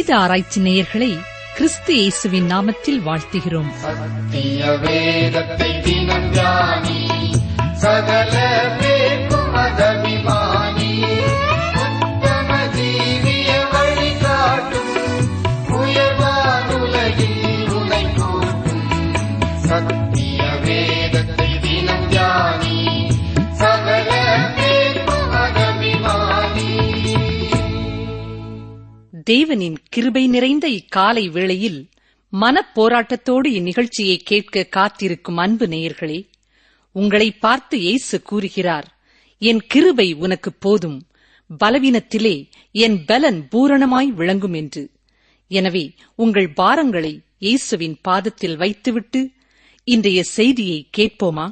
வேத ஆராய்ச்சி நேயர்களை கிறிஸ்து இயேசுவின் நாமத்தில் வாழ்த்துகிறோம் சத்திய வேதத்தை தினம் தியானி சகல பேர்க்கும் அதபிமானி உத்தம ஜீவிய வழி காட்டும் உயர்வானுலகில் உனை கூட்டும் சத்திய வேதத்தை தினம் தியானி சகல பேர்க்கும் அதபிமானி தேவனின் கிருபை நிறைந்த இக்காலை வேளையில் மனப்போராட்டத்தோடு இந்நிகழ்ச்சியை கேட்க காத்திருக்கும் அன்பு நேயர்களே உங்களை பார்த்து இயேசு கூறுகிறார் என் கிருபை உனக்கு போதும் பலவீனத்திலே என் பலன் பூரணமாய் விளங்கும் என்று எனவே உங்கள் பாரங்களை இயேசுவின் பாதத்தில் வைத்துவிட்டு இன்றைய செய்தியை கேட்போமா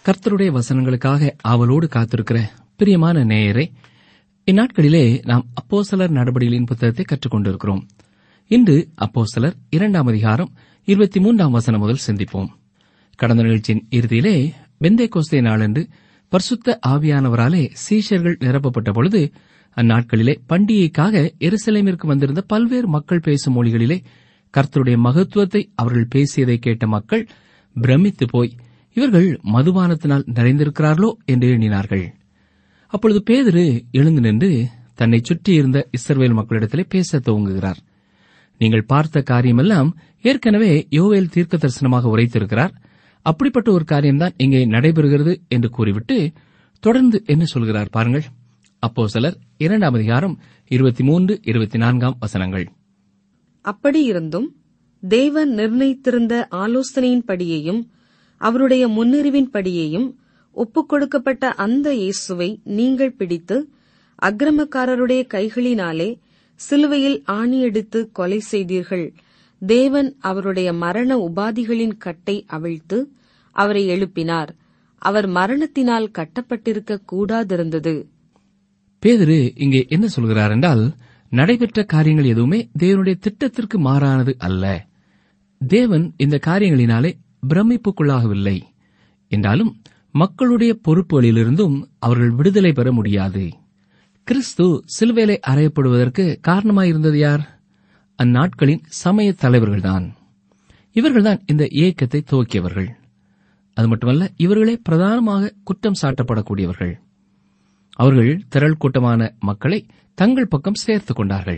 கர்த்தருடைய வசனங்களுக்காக ஆவலோடு காத்திருக்கிற பிரியமான நேயரே இந்நாட்களிலே நாம் அப்போஸ்தலர் நடபடிகளின் புத்தகத்தை கற்றுக்கொண்டிருக்கிறோம் இன்று அப்போஸ்தலர் இரண்டாம் அதிகாரம் இருபத்தி மூன்றாம் வசனம் முதல் சிந்திப்போம் கடந்த நிகழ்ச்சியின் இறுதியிலே வெந்தே கோஸ்தே நாளன்று பரிசுத்த ஆவியானவராலே சீஷர்கள் நிரப்பப்பட்ட பொழுது அந்நாட்களிலே பண்டிகைக்காக எருசலேமிற்கு வந்திருந்த பல்வேறு மக்கள் பேசும் மொழிகளிலே கர்த்தருடைய மகத்துவத்தை அவர்கள் பேசியதை கேட்ட மக்கள் பிரமித்து போய் இவர்கள் மதுபானத்தினால் நிறைந்திருக்கிறார்களோ என்று எண்ணினார்கள் அப்பொழுது பேதுரு எழுந்து நின்று தன்னை சுற்றியிருந்த இஸ்ரவேல் மக்களிடத்திலே பேசத் துவங்குகிறார் நீங்கள் பார்த்த காரியமெல்லாம் ஏற்கனவே யோவேல் தீர்க்க தரிசனமாக உரைத்திருக்கிறார் அப்படிப்பட்ட ஒரு காரியம்தான் இங்கே நடைபெறுகிறது என்று கூறிவிட்டு தொடர்ந்து என்ன சொல்கிறார் பாருங்கள் அப்போ சிலர் இரண்டாம் அதிகாரம் இருபத்தி மூன்று இருபத்தி நான்காம் வசனங்கள் அப்படியிருந்தும் தேவன் நிர்ணயித்திருந்த ஆலோசனையின்படியேயும் அவருடைய முன்னறிவின்படியேயும் ஒப்புக் கொடுக்கப்பட்ட அந்த இயேசுவை நீங்கள் பிடித்து அக்கிரமக்காரருடைய கைகளினாலே சிலுவையில் ஆணியடித்து கொலை செய்தீர்கள் தேவன் அவருடைய மரண உபாதிகளின் கட்டை அவிழ்த்து அவரை எழுப்பினார் அவர் மரணத்தினால் கட்டப்பட்டிருக்க கூடாதிருந்தது பேதுரு இங்கே என்ன சொல்கிறார் என்றால் நடைபெற்ற காரியங்கள் எதுவுமே தேவனுடைய திட்டத்திற்கு மாறானது அல்ல தேவன் இந்த காரியங்களினாலே பிரமிப்புக்குள்ளாகவில்லை என்றாலும் மக்களுடைய பொறுப்புகளிலிருந்தும் அவர்கள் விடுதலை பெற முடியாது கிறிஸ்து சிலுவேலை அறையப்படுவதற்கு காரணமாயிருந்தது யார் அந்நாட்களின் சமய தலைவர்கள்தான் இவர்கள்தான் இந்த இயக்கத்தை துவக்கியவர்கள் அது மட்டுமல்ல இவர்களே பிரதானமாக குற்றம் சாட்டப்படக்கூடியவர்கள் அவர்கள் திரள் கூட்டமான மக்களை தங்கள் பக்கம் சேர்த்துக் கொண்டார்கள்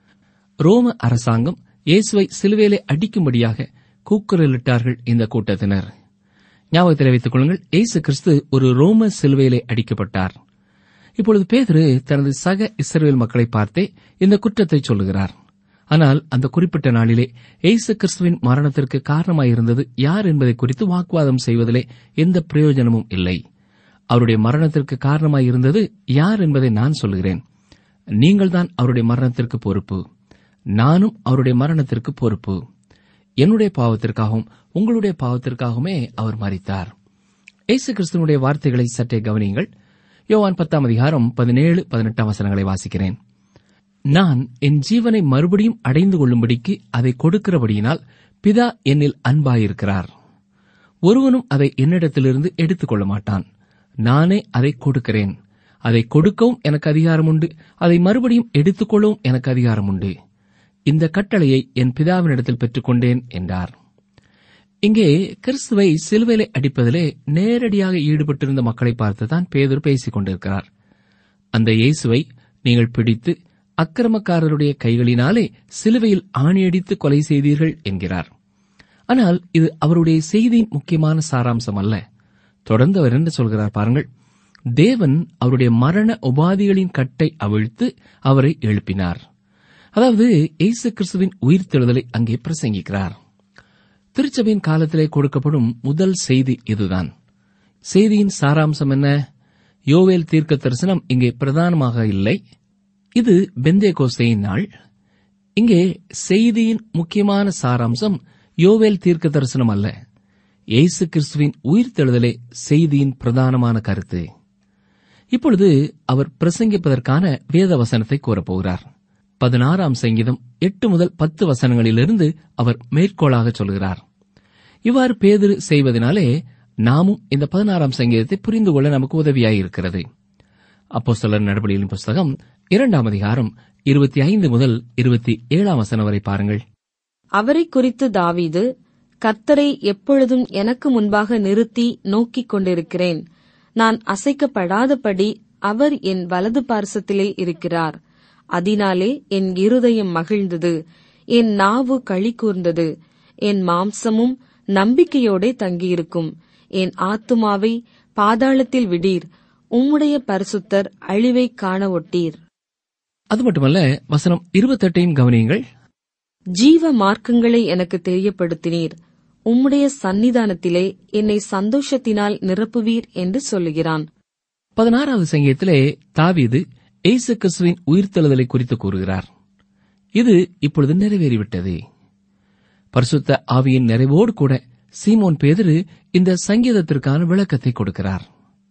ரோம அரசாங்கம் இயேசுவை சிலுவேலை அடிக்கும்படியாக கூக்குரலிட்டார்கள் இந்த கூட்டத்தினர் ஞாபகத்தில் வைத்துக் கொள்ளுங்கள் இயேசு கிறிஸ்து ஒரு ரோம சிலுவையிலே அடிக்கப்பட்டார் இப்பொழுது பேதுரு தனது சக இஸ்ரவேல் மக்களை பார்த்தே இந்த குற்றத்தை சொல்லுகிறார் ஆனால் அந்த குறிப்பிட்ட நாளிலே இயேசு கிறிஸ்துவின் மரணத்திற்கு காரணமாயிருந்தது யார் என்பதை குறித்து வாக்குவாதம் செய்வதிலே எந்த பிரயோஜனமும் இல்லை அவருடைய மரணத்திற்கு காரணமாயிருந்தது யார் என்பதை நான் சொல்லுகிறேன் நீங்கள்தான் அவருடைய மரணத்திற்கு பொறுப்பு நானும் அவருடைய மரணத்திற்கு பொறுப்பு என்னுடைய பாவத்திற்காகவும் உங்களுடைய பாவத்திற்காகவுமே அவர் மறித்தார் இயேசு கிறிஸ்துவனுடைய வார்த்தைகளை சற்றே கவனியுங்கள் யோவான் பத்தாம் அதிகாரம் பதினேழு பதினெட்டாம் வசனங்களை வாசிக்கிறேன் நான் என் ஜீவனை மறுபடியும் அடைந்து கொள்ளும்படிக்கு அதை கொடுக்கிறபடியினால் பிதா என்னில் அன்பாயிருக்கிறார் ஒருவனும் அதை என்னிடத்திலிருந்து எடுத்துக் கொள்ள மாட்டான் நானே அதை கொடுக்கிறேன் அதை கொடுக்கவும் எனக்கு அதிகாரம் உண்டு அதை மறுபடியும் எடுத்துக்கொள்ளவும் எனக்கு அதிகாரம் உண்டு இந்த கட்டளையை என் பிதாவினிடத்தில் பெற்றுக்கொண்டேன் என்றார் இங்கே கிறிஸ்துவை சிலுவையிலே அடிப்பதிலே நேரடியாக ஈடுபட்டிருந்த மக்களை பார்த்துதான் பேதர் பேசிக் கொண்டிருக்கிறார் அந்த இயேசுவை நீங்கள் பிடித்து அக்கிரமக்காரருடைய கைகளினாலே சிலுவையில் ஆணியடித்து கொலை செய்தீர்கள் என்கிறார் ஆனால் இது அவருடைய செய்தியின் முக்கியமான சாராம்சம் அல்ல தொடர்ந்து அவர் என்ன சொல்கிறார் பாருங்கள் தேவன் அவருடைய மரண உபாதிகளின் கட்டை அவிழ்த்து அவரை எழுப்பினார் அதாவது இயேசு கிறிஸ்துவின் உயிர்த்தெழுதலை அங்கே பிரசங்கிக்கிறார் திருச்சபையின் காலத்திலே கொடுக்கப்படும் முதல் செய்தி இதுதான் செய்தியின் சாராம்சம் என்ன யோவேல் தீர்க்க தரிசனம் இங்கே பிரதானமாக இல்லை இது பெந்தே கோஸ்தையின் நாள் இங்கே செய்தியின் முக்கியமான சாராம்சம் யோவேல் தீர்க்க தரிசனம் அல்ல இயேசு கிறிஸ்துவின் உயிர்த்தெழுதலே செய்தியின் பிரதானமான கருத்து இப்பொழுது அவர் பிரசங்கிப்பதற்கான வேத வசனத்தை கூறப்போகிறார் பதினாறாம் சங்கீதம் எட்டு முதல் பத்து வசனங்களிலிருந்து அவர் மேற்கோளாக சொல்கிறார் இவ்வாறு பேதிரு செய்வதனாலே நாமும் இந்த பதினாறாம் சங்கீதத்தை புரிந்து கொள்ள நமக்கு உதவியாயிருக்கிறது அப்போ சிலர் நடவடிக்கையின் புஸ்தகம் இரண்டாம் அதிகாரம் இருபத்தி ஐந்து முதல் இருபத்தி ஏழாம் வசனம் வரை பாருங்கள் அவரை குறித்து தாவீது கர்த்தரை எப்பொழுதும் எனக்கு முன்பாக நிறுத்தி நோக்கிக் கொண்டிருக்கிறேன் நான் அசைக்கப்படாதபடி அவர் என் வலது பார்சத்திலே இருக்கிறார் அதனாலே என் இருதயம் மகிழ்ந்தது என் நாவு களி கூர்ந்தது என் மாம்சமும் நம்பிக்கையோடே தங்கியிருக்கும் என் ஆத்துமாவை பாதாளத்தில் விடீர் உம்முடைய பரிசுத்தர் அழிவை காண ஒட்டீர் அது மட்டுமல்ல வசனம் இருபத்தெட்டையும் கவனியுங்கள் ஜீவ மார்க்கங்களை எனக்கு தெரியப்படுத்தினீர் உம்முடைய சந்நிதானத்திலே என்னை சந்தோஷத்தினால் நிரப்புவீர் என்று சொல்லுகிறான் பதினாறாவது சங்கீதத்திலே தாவீது இயேசு கிறிஸ்துவின் உயிர்த்தெழுதலை குறித்து கூறுகிறார் இது இப்பொழுது நிறைவேறிவிட்டது பரிசுத்த ஆவியின் நிறைவோடு கூட சீமோன் பேதுரு இந்த சங்கீதத்திற்கான விளக்கத்தை கொடுக்கிறார்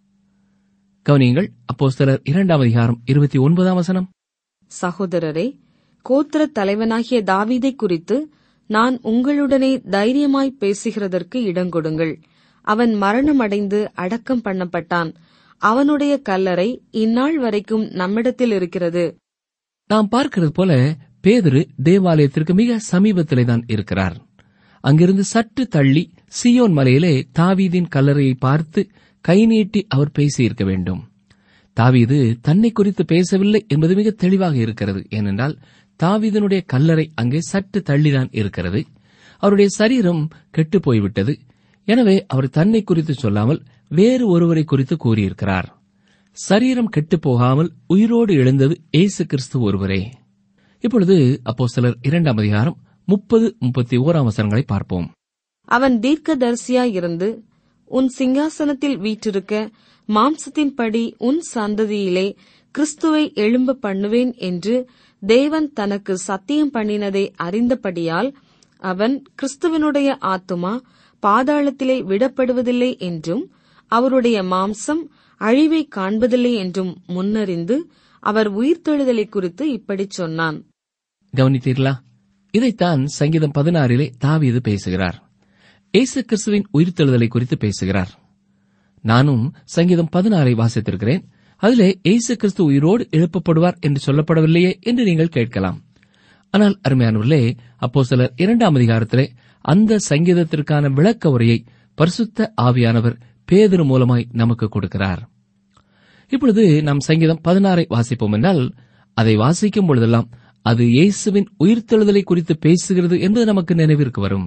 கவனியங்கள் அப்போஸ்தலர் இரண்டாம் அதிகாரம் இருபத்தி ஒன்பதாம் வசனம் சகோதரரே கோத்திர தலைவனாகிய தாவீதை குறித்து நான் உங்களுடனே தைரியமாய் பேசுகிறதற்கு இடங்கொடுங்கள் அவன் மரணமடைந்து அடக்கம் பண்ணப்பட்டான் அவனுடைய கல்லறை இந்நாள் வரைக்கும் நம்மிடத்தில் இருக்கிறது நாம் பார்க்கிறது போல பேதுரு தேவாலயத்திற்கு மிக சமீபத்திலே தான் இருக்கிறார் அங்கிருந்து சற்று தள்ளி சியோன் மலையிலே தாவீதின் கல்லறையை பார்த்து கை நீட்டி அவர் பேசியிருக்க வேண்டும் தாவீது தன்னை குறித்து பேசவில்லை என்பது மிக தெளிவாக இருக்கிறது ஏனென்றால் தாவீதனுடைய கல்லறை அங்கே சற்று தள்ளிதான் இருக்கிறது அவருடைய சரீரம் கெட்டுப் போய்விட்டது எனவே அவர் தன்னை குறித்து சொல்லாமல் வேறு ஒருவரை குறித்து கூறியிருக்கிறார் சரீரம் கெட்டுப் போகாமல் உயிரோடு எழுந்தது இயேசு கிறிஸ்து ஒருவரே இப்பொழுது அப்போ சிலர் இரண்டாம் அதிகாரம் முப்பது முப்பத்தி ஓராம் வசனங்களை பார்ப்போம் அவன் தீர்க்கதரிசியாயிருந்து உன் சிங்காசனத்தில் வீற்றிருக்க மாம்சத்தின்படி உன் சந்ததியிலே கிறிஸ்துவை எழும்ப பண்ணுவேன் என்று தேவன் தனக்கு சத்தியம் பண்ணினதை அறிந்தபடியால் அவன் கிறிஸ்துவனுடைய ஆத்துமா பாதாளத்திலே விடப்படுவதில்லை என்றும் அவருடைய மாம்சம் அழிவை காண்பதில்லை என்றும் முன்னறிந்து அவர் உயிர்த்தெழுதலை குறித்து இப்படிச் சொன்னான் கவனித்தீர்களா இதைத்தான் சங்கீதம் பதினாறிலே தாவீது பேசுகிறார் இயேசு கிறிஸ்துவின் உயிர்த்தெழுதலை குறித்து பேசுகிறார் நானும் சங்கீதம் பதினாறை வாசித்திருக்கிறேன் அதிலே இயேசு கிறிஸ்து உயிரோடு எழுப்பப்படுவார் என்று சொல்லப்படவில்லையே என்று நீங்கள் கேட்கலாம் ஆனால் அருமையானவர்களே அப்போ சிலர் இரண்டாம் அதிகாரத்திலே அந்த சங்கீதத்திற்கான விளக்க உரையை பரிசுத்த ஆவியானவர் பேதரு மூலமாய் நமக்கு கொடுக்கிறார் இப்பொழுது நாம் சங்கீதம் பதினாறை வாசிப்போம் என்றால் அதை வாசிக்கும் பொழுதெல்லாம் அது இயேசுவின் உயிர்த்தெழுதலை குறித்து பேசுகிறது என்பது நமக்கு நினைவிற்கு வரும்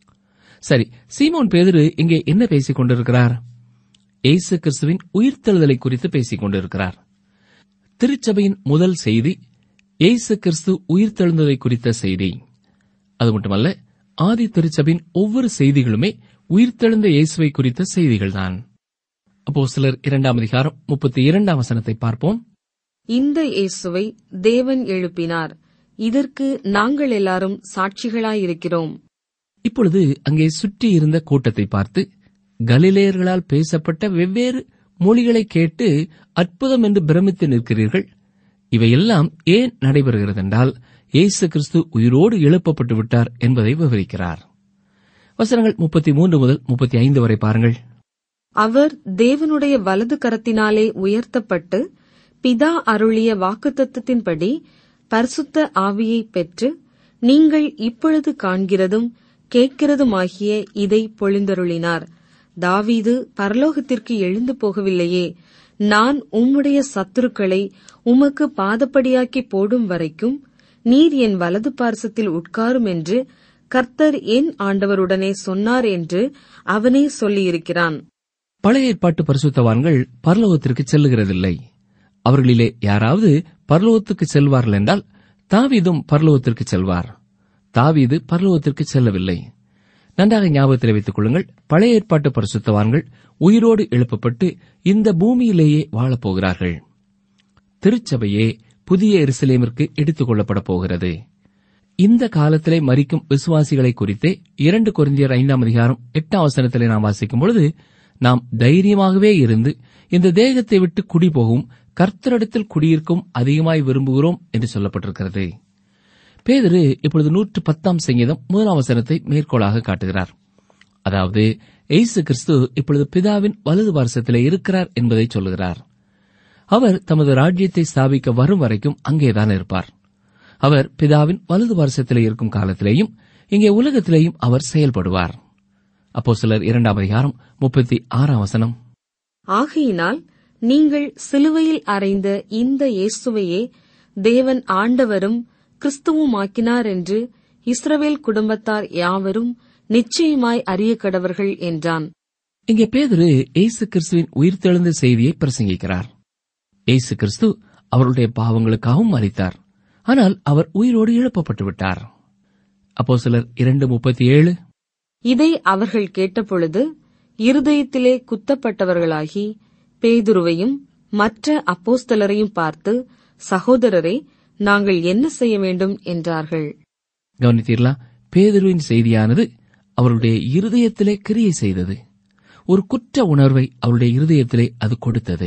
சரி சீமோன் பேதுரு இங்கே என்ன பேசிக் கொண்டிருக்கிறார் இயேசு கிறிஸ்துவின் உயிர்த்தெழுதலை குறித்து பேசிக் கொண்டிருக்கிறார் திருச்சபையின் முதல் செய்தி இயேசு கிறிஸ்து உயிர்த்தெழுந்ததை குறித்த செய்தி அது மட்டுமல்ல ஆதி திருச்சபையின் ஒவ்வொரு செய்திகளுமே உயிர்த்தெழுந்த இயேசுவை குறித்த செய்திகள்தான் அப்போ சிலர் இரண்டாம் அதிகாரம் முப்பத்தி இரண்டாம் வசனத்தை பார்ப்போம் இந்த இயேசுவை தேவன் எழுப்பினார் இதற்கு நாங்கள் எல்லாரும் சாட்சிகளாயிருக்கிறோம் இப்பொழுது அங்கே சுற்றி இருந்த கூட்டத்தை பார்த்து கலிலேயர்களால் பேசப்பட்ட வெவ்வேறு மொழிகளை கேட்டு அற்புதம் என்று பிரமித்து நிற்கிறீர்கள் இவையெல்லாம் ஏன் நடைபெறுகிறது என்றால் இயேசு கிறிஸ்து உயிரோடு எழுப்பப்பட்டு விட்டார் என்பதை விவரிக்கிறார் வசனங்கள் முப்பத்தி மூன்று முதல் முப்பத்தி ஐந்து வரை பாருங்கள் அவர் தேவனுடைய வலது கரத்தினாலே உயர்த்தப்பட்டு பிதா அருளிய வாக்குத்தத்தத்தின்படி பரிசுத்த ஆவியை பெற்று நீங்கள் இப்பொழுது காண்கிறதும் கேட்கிறதுமாகிய இதை பொழிந்தருளினார் தாவீது பரலோகத்திற்கு எழுந்து போகவில்லையே நான் உம்முடைய சத்துருக்களை உமக்கு பாதப்படியாக்கி போடும் வரைக்கும் நீர் என் வலது பார்சத்தில் உட்காரும் என்று கர்த்தர் என் ஆண்டவருடனே சொன்னார் என்று அவனே சொல்லியிருக்கிறான் பழைய ஏற்பாட்டு பரிசுத்தவான்கள் பரலோகத்திற்கு செல்லுகிறதில்லை அவர்களிலே யாராவது பரலோகத்துக்கு செல்வார்கள் என்றால் தாவீதும் பரலோகத்திற்கு செல்வார் தாவீது பரலோகத்திற்கு செல்லவில்லை நன்றாக ஞாபகத்தில் வைத்துக் கொள்ளுங்கள் பழைய ஏற்பாட்டு பரிசுத்தவான்கள் உயிரோடு எழுப்பப்பட்டு இந்த பூமியிலேயே வாழப் போகிறார்கள் திருச்சபையே புதிய எருசலேமிற்கு எடுத்துக் கொள்ளப்பட போகிறது இந்த காலத்திலே மறிக்கும் விசுவாசிகளை குறித்தே இரண்டு கொரிந்தியர் ஐந்தாம் அதிகாரம் எட்டாம் வசனத்திலே நாம் வாசிக்கும் பொழுது நாம் தைரியமாகவே இருந்து இந்த தேகத்தை விட்டு குடி போகும் கர்த்தரிடத்தில் குடியிருக்கும் அதிகமாய் விரும்புகிறோம் என்று சொல்லப்பட்டிருக்கிறது பேதரு இப்பொழுது நூற்று பத்தாம் சங்கீதம் முதலாம் வசனத்தை மேற்கோளாக காட்டுகிறார் அதாவது எய்சு கிறிஸ்து இப்பொழுது பிதாவின் வலது பார்சத்திலே இருக்கிறார் என்பதை சொல்லுகிறார் அவர் தமது ராஜ்யத்தை ஸ்தாபிக்க வரும் வரைக்கும் அங்கேதான் இருப்பார் அவர் பிதாவின் வலது பார்சத்திலே இருக்கும் காலத்திலேயும் இங்கே உலகத்திலேயும் அவர் செயல்படுவார் அப்போ சிலர் இரண்டாம் அதிகாரம் முப்பத்தி ஆறாம் வசனம் ஆகையினால் நீங்கள் சிலுவையில் அறைந்த இந்த இயேசுவையே தேவன் ஆண்டவரும் கிறிஸ்துவுமாக்கினார் என்று இஸ்ரவேல் குடும்பத்தார் யாவரும் நிச்சயமாய் அறிய கடவர்கள் என்றான் இங்கே பேதுரு இயேசு கிறிஸ்துவின் உயிர்த்தெழுந்த செய்தியை பிரசங்கிக்கிறார் இயேசு கிறிஸ்து அவருடைய பாவங்களுக்காகவும் மறித்தார் ஆனால் அவர் உயிரோடு எழுப்பப்பட்டு விட்டார் அப்போ சிலர் இரண்டு முப்பத்தி ஏழு இதை அவர்கள் கேட்டபொழுது இருதயத்திலே குத்தப்பட்டவர்களாகி பேதுருவையும் மற்ற அப்போஸ்தலரையும் பார்த்து சகோதரரே நாங்கள் என்ன செய்ய வேண்டும் என்றார்கள் கவனித்தீர்களா பேதுருவின் செய்தியானது அவருடைய இருதயத்திலே கிரியை செய்தது ஒரு குற்ற உணர்வை அவருடைய இருதயத்திலே அது கொடுத்தது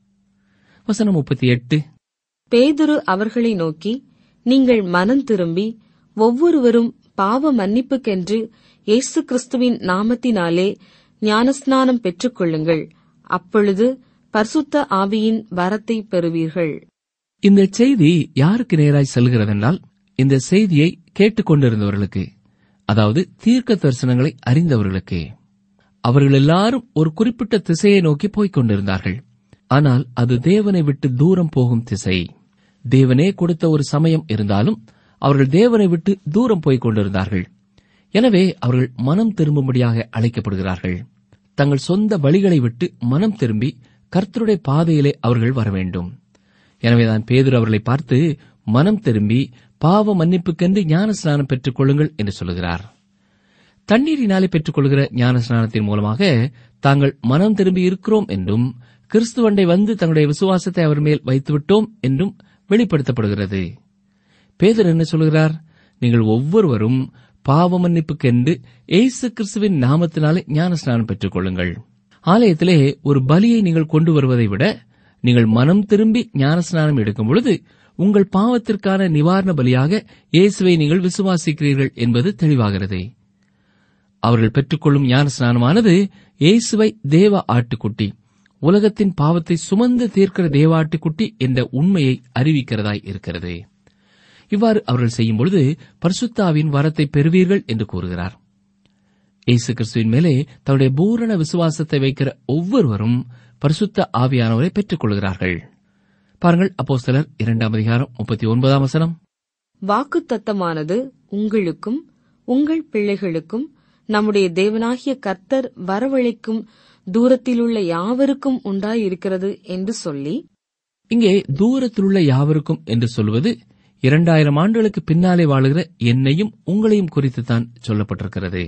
வசனம் முப்பத்தி எட்டு பேதுரு அவர்களை நோக்கி நீங்கள் மனம் திரும்பி ஒவ்வொருவரும் பாவ மன்னிப்புக்கென்று இயேசு கிறிஸ்துவின் நாமத்தினாலே ஞானஸ்நானம் பெற்றுக்கொள்ளுங்கள் அப்பொழுது பரிசுத்த ஆவியின் வரத்தை பெறுவீர்கள் இந்த செய்தி யாருக்கு நேராய் செல்கிறதென்றால் இந்த செய்தியை கேட்டுக்கொண்டிருந்தவர்களுக்கு அதாவது தீர்க்க தரிசனங்களை அறிந்தவர்களுக்கு அவர்கள் எல்லாரும் ஒரு குறிப்பிட்ட திசையை நோக்கி போய்க் கொண்டிருந்தார்கள் ஆனால் அது தேவனை விட்டு தூரம் போகும் திசை தேவனே கொடுத்த ஒரு சமயம் இருந்தாலும் அவர்கள் தேவனை விட்டு தூரம் போய்க் கொண்டிருந்தார்கள் எனவே அவர்கள் மனம் திரும்பும்படியாக அழைக்கப்படுகிறார்கள் தங்கள் சொந்த வழிகளை விட்டு மனம் திரும்பி கர்த்தருடைய பாதையிலே அவர்கள் வர வேண்டும் எனவேதான் பேதுரு அவர்களை பார்த்து மனம் திரும்பி பாவ மன்னிப்புக்கென்று ஞான ஸ்நானம் பெற்றுக் கொள்ளுங்கள் என்று சொல்லுகிறார் தண்ணீரினாலே பெற்றுக்கொள்கிற ஞான ஸ்நானத்தின் மூலமாக தாங்கள் மனம் திரும்பி இருக்கிறோம் என்றும் கிறிஸ்துவண்டை வந்து தங்களுடைய விசுவாசத்தை அவர் மேல் வைத்துவிட்டோம் என்றும் வெளிப்படுத்தப்படுகிறது பேதர் என்ன சொல்கிறார் நீங்கள் ஒவ்வொருவரும் பாவ மன்னிப்புக்கென்று இயேசு கிறிஸ்துவின் நாமத்தினாலே ஞான ஸ்நானம் பெற்றுக் கொள்ளுங்கள் ஆலயத்திலே ஒரு பலியை நீங்கள் கொண்டு வருவதை விட நீங்கள் மனம் திரும்பி ஞான ஸ்நானம் எடுக்கும் பொழுது உங்கள் பாவத்திற்கான நிவாரண பலியாக இயேசுவை நீங்கள் விசுவாசிக்கிறீர்கள் என்பது தெளிவாகிறது அவர்கள் பெற்றுக்கொள்ளும் ஞான ஸ்நானமானது இயேசுவை தேவ ஆட்டுக்குட்டி உலகத்தின் பாவத்தை சுமந்து தீர்க்கிற தேவ ஆட்டுக்குட்டி என்ற உண்மையை அறிவிக்கிறதாய் இருக்கிறது இவ்வாறு அவர்கள் செய்யும் பொழுது பரிசுத்தாவின் வரத்தை பெறுவீர்கள் என்று கூறுகிறார் இயேசு கிறிஸ்துவின் மேலே தன்னுடைய பூரண விசுவாசத்தை வைக்கிற ஒவ்வொருவரும் பரிசுத்த ஆவியானவரை பெற்றுக் கொள்கிறார்கள் பாருங்கள் அப்போஸ்தலர் இரண்டாம் அதிகாரம் முப்பத்தி ஒன்பதாம் வசனம் வாக்குத்தத்தமானது உங்களுக்கும் உங்கள் பிள்ளைகளுக்கும் நம்முடைய தேவனாகிய கர்த்தர் வரவழைக்கும் தூரத்திலுள்ள யாவருக்கும் உண்டாயிருக்கிறது என்று சொல்லி இங்கே தூரத்திலுள்ள யாவருக்கும் என்று சொல்வது இரண்டாயிரம் ஆண்டுகளுக்கு பின்னாலே வாழுகிற என்னையும் உங்களையும் குறித்துத்தான் சொல்லப்பட்டிருக்கிறது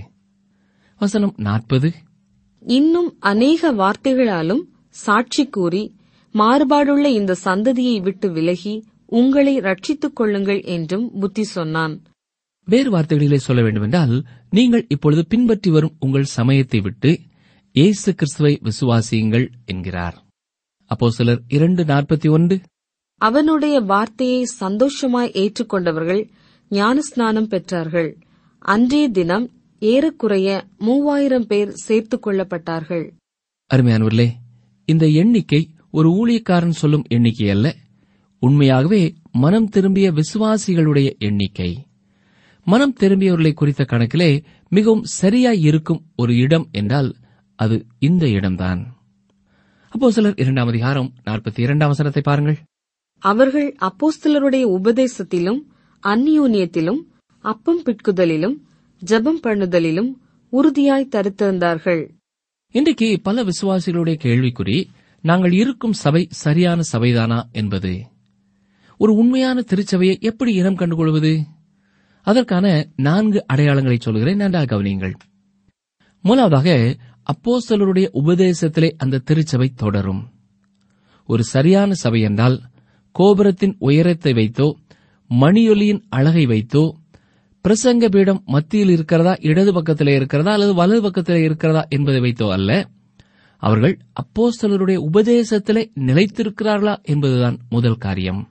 வசனம் நாற்பது இன்னும் அநேக வார்த்தைகளாலும் சாட்சி கூறி மாறுபாடுள்ள இந்த சந்ததியை விட்டு விலகி உங்களை ரட்சித்துக் கொள்ளுங்கள் என்றும் புத்தி சொன்னான் வேறு வார்த்தைகளிலே சொல்ல வேண்டுமென்றால் நீங்கள் இப்பொழுது பின்பற்றி வரும் உங்கள் சமயத்தை விட்டு இயேசு கிறிஸ்துவை விசுவாசியுங்கள் என்கிறார் அப்போ சிலர் இரண்டு நாற்பத்தி ஒன்று அவனுடைய வார்த்தையை சந்தோஷமாய் ஏற்றுக்கொண்டவர்கள் ஞானஸ்நானம் பெற்றார்கள் அன்றைய தினம் ஏறக்குறைய மூவாயிரம் பேர் சேர்த்துக் கொள்ளப்பட்டார்கள் அருமையானவர்களே இந்த எண்ணிக்கை ஒரு ஊழியக்காரன் சொல்லும் எண்ணிக்கை அல்ல உண்மையாகவே மனம் திரும்பிய விசுவாசிகளுடைய எண்ணிக்கை மனம் திரும்பியவர்களை குறித்த கணக்கிலே மிகவும் சரியாய் இருக்கும் ஒரு இடம் என்றால் அது இந்த இடம்தான் அப்போ சிலர் இரண்டாம் அதிகாரம் நாற்பத்தி இரண்டாம் வசனத்தை பாருங்கள் அவர்கள் அப்போஸ்தலருடைய உபதேசத்திலும் அந்நியோன்யத்திலும் அப்பம் பிட்குதலிலும் ஜெபம் பண்ணுதலிலும் உறுதியாய் தரித்திருந்தார்கள் இன்றைக்கு பல விசுவாசிகளுடைய கேள்விக்குறி நாங்கள் இருக்கும் சபை சரியான சபைதானா என்பது ஒரு உண்மையான திருச்சபையை எப்படி இனம் கண்டுகொள்வது அதற்கான நான்கு அடையாளங்களை சொல்கிறேன் நன்றாக கவனியுங்கள் முதலாவதாக அப்போஸ்தலருடைய உபதேசத்திலே அந்த திருச்சபை தொடரும் ஒரு சரியான சபை என்றால் கோபுரத்தின் உயரத்தை வைத்தோ மணியொலியின் அழகை வைத்தோ பிரசங்க பீடம் மத்தியில் இருக்கிறதா இடது பக்கத்திலே இருக்கிறதா அல்லது வலது பக்கத்திலே இருக்கிறதா என்பதை வைத்தோ அல்ல அவர்கள் அப்போஸ்தலருடைய உபதேசத்திலே நிலைத்திருக்கிறார்களா என்பதுதான் முதல் காரியம்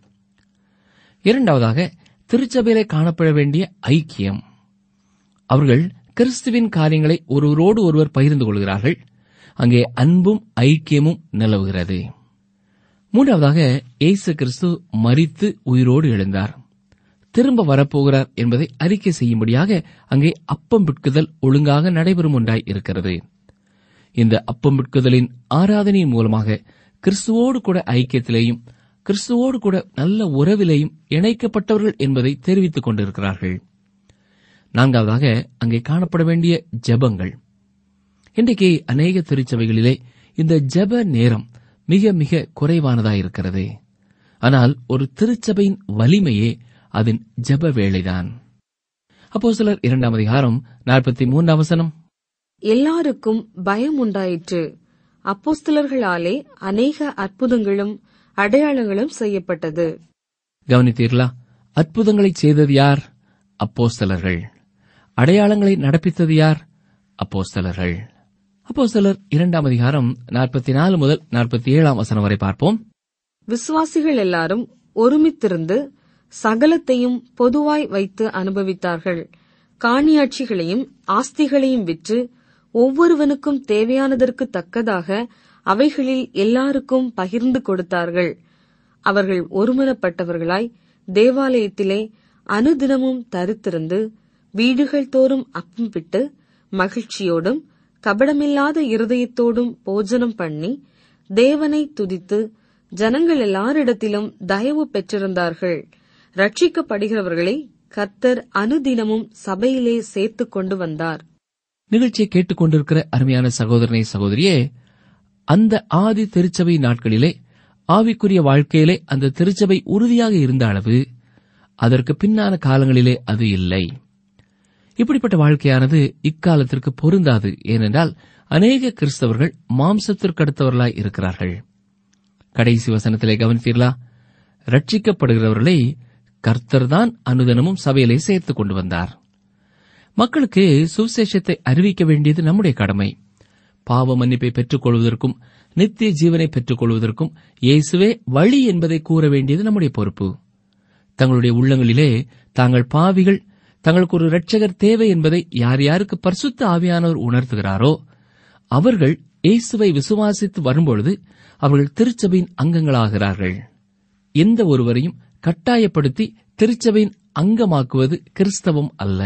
இரண்டாவதாக திருச்சபையிலே காணப்பட வேண்டிய ஐக்கியம் அவர்கள் கிறிஸ்துவின் காரியங்களை ஒருவரோடு ஒருவர் பகிர்ந்து கொள்கிறார்கள் அங்கே அன்பும் ஐக்கியமும் நிலவுகிறது மூன்றாவதாக இயேசு கிறிஸ்து மரித்து உயிரோடு எழுந்தார் திரும்ப வரப்போகிறார் என்பதை அறிக்கை செய்யும்படியாக அங்கே அப்பம் பிட்குதல் ஒழுங்காக நடைபெறும் ஒன்றாய் இருக்கிறது இந்த அப்பம் பிட்குதலின் ஆராதனையின் மூலமாக கிறிஸ்துவோடு கூட ஐக்கியத்திலேயும் கிறிஸ்துவோடு கூட நல்ல உறவிலேயும் இணைக்கப்பட்டவர்கள் என்பதை தெரிவித்துக் கொண்டிருக்கிறார்கள் நான்காவதாக அங்கே காணப்பட வேண்டிய ஜெபங்கள் இன்றைக்கு அநேக திருச்சபைகளிலே இந்த ஜெப நேரம் மிக மிக குறைவானதாயிருக்கிறது ஆனால் ஒரு திருச்சபையின் வலிமையே அதன் ஜெப வேளைதான் அப்போ சிலர் இரண்டாம் அதிகாரம் நாற்பத்தி மூன்றாம் வசனம் எல்லாருக்கும் பயம் உண்டாயிற்று அப்போஸ்தலர்களாலே அநேக அற்புதங்களும் அடையாளங்களும் செய்யப்பட்டது கவனித்தீர்களா அற்புதங்களை செய்தது யார் அப்போஸ்தலர்கள் அடையாளங்களை நடப்பித்தது யார் அப்போஸ்தலர்கள் அப்போஸ்தலர் இரண்டாம் அதிகாரம் நாற்பத்தி நாலு முதல் நாற்பத்தி ஏழாம் வசனம் வரை பார்ப்போம் விசுவாசிகள் எல்லாரும் ஒருமித்திருந்து சகலத்தையும் பொதுவாய் வைத்து அனுபவித்தார்கள் காணியாட்சிகளையும் ஆஸ்திகளையும் விற்று ஒவ்வொருவனுக்கும் தேவையானதற்கு தக்கதாக அவைகளில் எல்லாருக்கும் பகிர்ந்து கொடுத்தார்கள் அவர்கள் ஒருமனப்பட்டவர்களாய் தேவாலயத்திலே அனுதினமும் தரித்திருந்து வீடுகள் தோறும் அப்பம் பிட்டு மகிழ்ச்சியோடும் கபடமில்லாத இருதயத்தோடும் போஜனம் பண்ணி தேவனை துதித்து ஜனங்கள் எல்லாரிடத்திலும் தயவு பெற்றிருந்தார்கள் ரட்சிக்கப்படுகிறவர்களை கர்த்தர் அனுதினமும் சபையிலே சேர்த்துக் கொண்டு வந்தார் நிகழ்ச்சியை கேட்டுக்கொண்டிருக்கிற அருமையான சகோதரனை சகோதரியே அந்த ஆதி திருச்சபை நாட்களிலே ஆவிக்குரிய வாழ்க்கையிலே அந்த திருச்சபை உறுதியாக இருந்த அளவு அதற்கு பின்னான காலங்களிலே அது இல்லை இப்படிப்பட்ட வாழ்க்கையானது இக்காலத்திற்கு பொருந்தாது ஏனென்றால் அநேக கிறிஸ்தவர்கள் மாம்சத்திற்கு அடுத்தவர்களாய் இருக்கிறார்கள் கடைசி வசனத்திலே கவனித்தீர்களா ரட்சிக்கப்படுகிறவர்களை கர்த்தர்தான் அனுதினமும் சபையிலே சேர்த்துக் கொண்டு வந்தார் மக்களுக்கு சுவிசேஷத்தை அறிவிக்க வேண்டியது நம்முடைய கடமை பாவ மன்னிப்பை பெற்றுக் கொள்வதற்கும் நித்திய ஜீவனை பெற்றுக் கொள்வதற்கும் இயேசுவே வழி என்பதை கூற வேண்டியது நம்முடைய பொறுப்பு தங்களுடைய உள்ளங்களிலே தாங்கள் பாவிகள் தங்களுக்கு ஒரு இரட்சகர் தேவை என்பதை யார் யாருக்கு பரிசுத்த ஆவியானவர் உணர்த்துகிறாரோ அவர்கள் இயேசுவை விசுவாசித்து வரும்பொழுது அவர்கள் திருச்சபையின் அங்கங்களாகிறார்கள் எந்த ஒருவரையும் கட்டாயப்படுத்தி திருச்சபையின் அங்கமாக்குவது கிறிஸ்தவம் அல்ல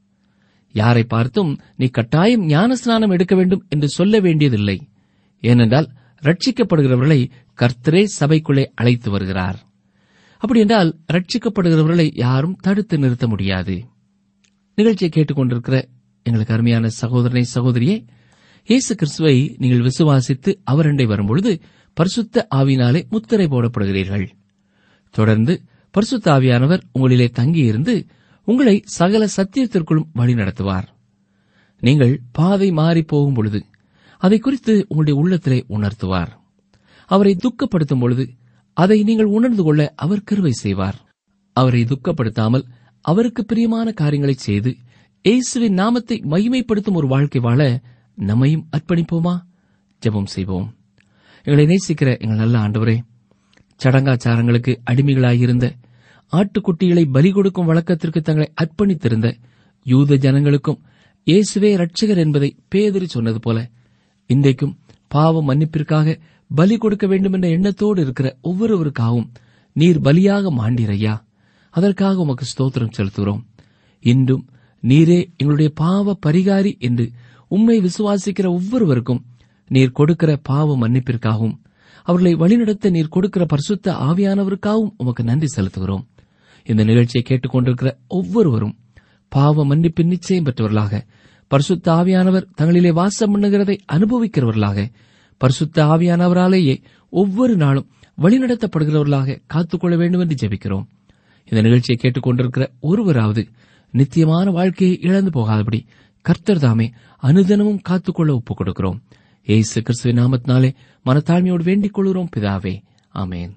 யாரை பார்த்தும் நீ கட்டாயம் ஞானஸ்நானம் எடுக்க வேண்டும் என்று சொல்ல வேண்டியதில்லை ஏனென்றால் ரட்சிக்கப்படுகிறவர்களை கர்த்தரே சபைக்குள்ளே அழைத்து வருகிறார் அப்படியென்றால் ரட்சிக்கப்படுகிறவர்களை யாரும் தடுத்து நிறுத்த முடியாது நிகழ்ச்சியை கேட்டுக்கொண்டிருக்கிற எங்களுக்கு அருமையான சகோதரனை சகோதரியே இயேசு கிறிஸ்துவை நீங்கள் விசுவாசித்து அவரண்டை வரும்பொழுது பரிசுத்த ஆவினாலே முத்திரை போடப்படுகிறீர்கள் தொடர்ந்து பரிசுத்த ஆவியானவர் உங்களிலே தங்கியிருந்து உங்களை சகல சத்தியத்திற்குள்ளும் வழிநடத்துவார் நீங்கள் பாதை மாறி போகும் பொழுது அதை குறித்து உங்களுடைய உள்ளத்திலே உணர்த்துவார் அவரை துக்கப்படுத்தும் பொழுது அதை நீங்கள் உணர்ந்து கொள்ள அவர் கிருவை செய்வார் அவரை துக்கப்படுத்தாமல் அவருக்கு பிரியமான காரியங்களை செய்து இயேசுவின் நாமத்தை மகிமைப்படுத்தும் ஒரு வாழ்க்கை வாழ நம்மையும் அர்ப்பணிப்போமா ஜெபம் செய்வோம் எங்களை நேசிக்கிற எங்கள் நல்ல ஆண்டவரே சடங்காச்சாரங்களுக்கு அடிமைகளாயிருந்த ஆட்டுக்குட்டிகளை பலி கொடுக்கும் வழக்கத்திற்கு தங்களை அர்ப்பணித்திருந்த யூத ஜனங்களுக்கும் இயேசுவே ரட்சகர் என்பதை பேதறி சொன்னது போல இன்றைக்கும் பாவ மன்னிப்பிற்காக பலி கொடுக்க வேண்டும் என்ற எண்ணத்தோடு இருக்கிற ஒவ்வொருவருக்காகவும் நீர் பலியாக மாண்டீரையா அதற்காக உமக்கு ஸ்தோத்திரம் செலுத்துகிறோம் இன்றும் நீரே எங்களுடைய பாவ பரிகாரி என்று உம்மை விசுவாசிக்கிற ஒவ்வொருவருக்கும் நீர் கொடுக்கிற பாவ மன்னிப்பிற்காகவும் அவர்களை வழிநடத்த நீர் கொடுக்கிற பரிசுத்த ஆவியானவருக்காகவும் உமக்கு நன்றி செலுத்துகிறோம் இந்த நிகழ்ச்சியை கேட்டுக்கொண்டிருக்கிற ஒவ்வொருவரும் பாவ மன்னிப்பின் நிச்சயம் பெற்றவர்களாக பரிசுத்த ஆவியானவர் தங்களிலே வாசம் பண்ணுகிறதை அனுபவிக்கிறவர்களாக பரிசுத்த ஆவியானவராலேயே ஒவ்வொரு நாளும் வழிநடத்தப்படுகிறவர்களாக காத்துக்கொள்ள வேண்டும் என்று ஜெபிக்கிறோம் இந்த நிகழ்ச்சியை கேட்டுக்கொண்டிருக்கிற ஒருவராவது நித்தியமான வாழ்க்கையை இழந்து போகாதபடி கர்த்தர் தாமே அனுதினமும் காத்துக்கொள்ள ஒப்புக் கொடுக்கிறோம் ஏசு கிறிஸ்துவின் நாமத்தினாலே மனத்தாழ்மையோடு வேண்டிக் கொள்கிறோம் பிதாவே ஆமேன்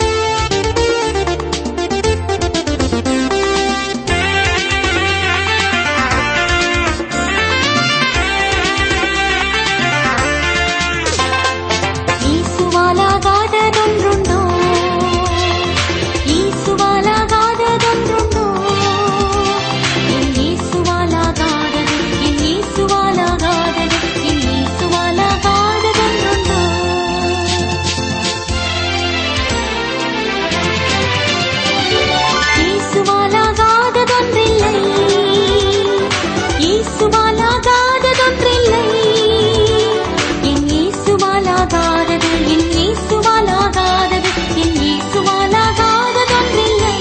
ஈசுவாலாகாததொன்றுண்டோ ஈசுவாலாகாததொன்றுண்டோ என் ஈசுவாலாகாதது என் ஈசுவாலாகாதது என் ஈசுவாலாகாததொன்றுண்டோ ஈசுவாலாகாததொன்றில்லை ஈசுவாலாகாததொன்றில்லை என் ஈசுவாலாகாதது என் ஈசுவாலாகாதது என் ஈசுவாலாகாததொன்றில்லை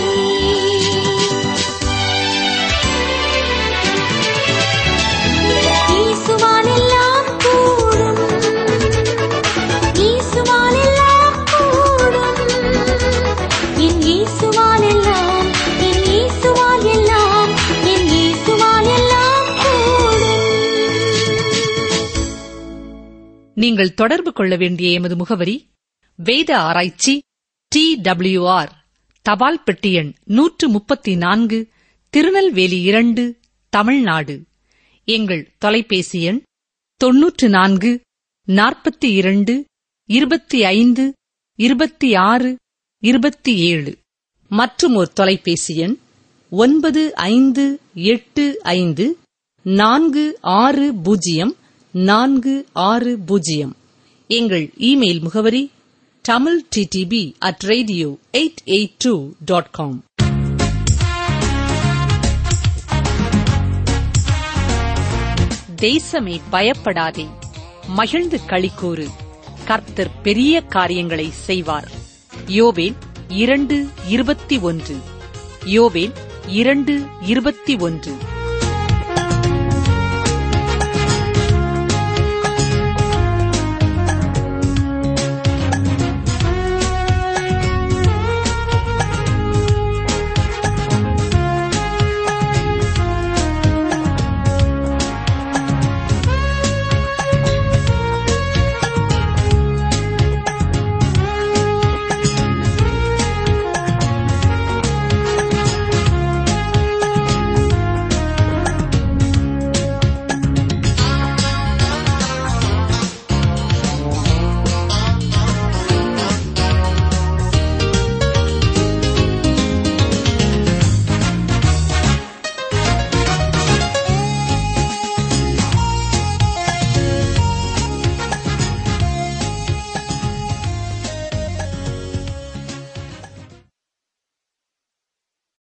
ஈசுவாலெல்லாம் கூடும் ஈசுவாலெல்லாம் கூடும் என் ஈசுவாலெல்லாம் என் ஈசுவாலெல்லாம் என் ஈசுவாலெல்லாம் கூடும் நீங்கள் தொடர்பு கொள்ள வேண்டிய எமது முகவரி வேத ஆராய்ச்சி டி டபிள்யூஆர் தபால் பெட்டி எண் நூற்று முப்பத்தி நான்கு திருநெல்வேலி இரண்டு தமிழ்நாடு எங்கள் தொலைபேசி எண் தொன்னூற்று நான்கு நாற்பத்தி இரண்டு இருபத்தி ஐந்து இருபத்தி ஆறு இருபத்தி ஏழு மற்றும் ஒரு தொலைபேசி எண் ஒன்பது ஐந்து எட்டு ஐந்து நான்கு ஆறு பூஜ்ஜியம் நான்கு ஆறு பூஜ்ஜியம் எங்கள் இமெயில் முகவரி Tamil DTP at radio eight eight two dot com தேசமே பயப்படாதே மகிழ்ந்து களிக்கூறு கர்த்தர் பெரிய காரியங்களை செய்வார் யோவேல் இரண்டு இருபத்தி ஒன்று யோவேல் இரண்டு இருபத்தி ஒன்று